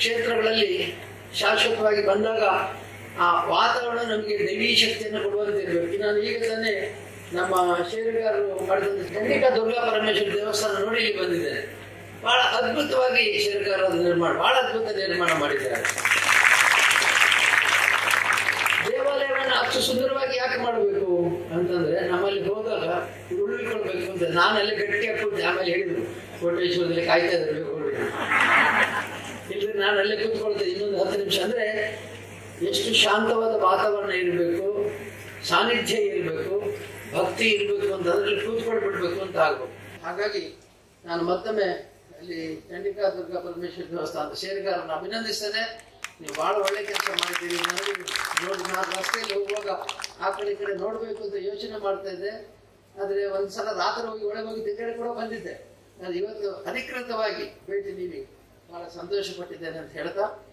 ಕ್ಷೇತ್ರಗಳಲ್ಲಿ ಶಾಶ್ವತವಾಗಿ ಬಂದಾಗ ಆ ವಾತಾವರಣ ನಮಗೆ ದೈವೀ ಶಕ್ತಿಯನ್ನು ಕೊಡುವಂತಿರಬೇಕು ನಾನು ಈಗ ತಾನೇ ನಮ್ಮ ಷೇರುಗಾರರು ಮಾಡಿದಂಥ ಚಂಡಿಕಾ ದುರ್ಗಾ ಪರಮೇಶ್ವರ ದೇವಸ್ಥಾನ ನೋಡಿ ಇಲ್ಲಿ ಬಂದಿದ್ದೇನೆ ಬಹಳ ಅದ್ಭುತವಾಗಿ ಷೇರುಗಾರರು ಅದನ್ನ ನಿರ್ಮಾಣ ಬಹಳ ಅದ್ಭುತ ನಿರ್ಮಾಣ ಮಾಡಿದ್ದಾರೆ ದೇವಾಲಯವನ್ನು ಅಷ್ಟು ಸುಂದರವಾಗಿ ಯಾಕೆ ಮಾಡಬೇಕು ಅಂತಂದ್ರೆ ನಮ್ಮಲ್ಲಿ ಹೋದಾಗ ಉಳ್ಳಿಕೊಳ್ಬೇಕು ಅಂತ ನಾನಲ್ಲಿ ಗಟ್ಟಿಯಾಗಿ ಕೂತು ಆಮೇಲೆ ಹೇಳಿದ್ರು ಕೋಟೇಶ್ವರದಲ್ಲಿ ಕಾಯ್ತಾ ಇದ್ರು ಇಲ್ಲದ್ರೆ ನಾನು ಅಲ್ಲೇ ಕೂತ್ಕೊಳ್ತೇನೆ ಇನ್ನೊಂದು ಹತ್ತು ನಿಮಿಷ ಅಂದ್ರೆ ಎಷ್ಟು ಶಾಂತವಾದ ವಾತಾವರಣ ಇರಬೇಕು ಸಾನ್ನಿಧ್ಯ ಇರಬೇಕು ಭಕ್ತಿ ಇರಬೇಕು ಅಂತ ಅದರಲ್ಲಿ ಕೂತ್ಕೊಂಡು ಬಿಡ್ಬೇಕು ಅಂತ ಆಗ್ಬೇಕು ಹಾಗಾಗಿ ನಾನು ಮತ್ತೊಮ್ಮೆ ಅಲ್ಲಿ ಚಂಡಿಕಾ ದುರ್ಗಾ ಪರಮೇಶ್ವರ ದೇವಸ್ಥಾನ ಸೇರಿಗಾರನ್ನು ಅಭಿನಂದಿಸ್ತೇನೆ ನೀವು ಬಹಳ ಒಳ್ಳೆ ಕೆಲಸ ಮಾಡಿದ್ದೀರಿ ನನಗೆ ನೋಡಿ ನಾನು ರಸ್ತೆಯಲ್ಲಿ ಹೋಗುವಾಗ ಆ ಕಡೆ ಈ ಕಡೆ ನೋಡಬೇಕು ಅಂತ ಯೋಚನೆ ಮಾಡ್ತಾ ಇದ್ದೆ ಆದರೆ ಒಂದ್ಸಲ ರಾತ್ರಿ ಹೋಗಿ ಒಳಗೆ ಹೋಗಿ ತಿಂಗಡೆ ಕೂಡ ಬಂದಿದ್ದೆ ನಾನು ಇವತ್ತು ಅಧಿಕೃತವಾಗಿ ಭೇಟಿ ನೀಡಿ ಬಹಳ ಸಂತೋಷ ಪಟ್ಟಿದ್ದೇನೆ ಅಂತ ಹೇಳ್ತಾ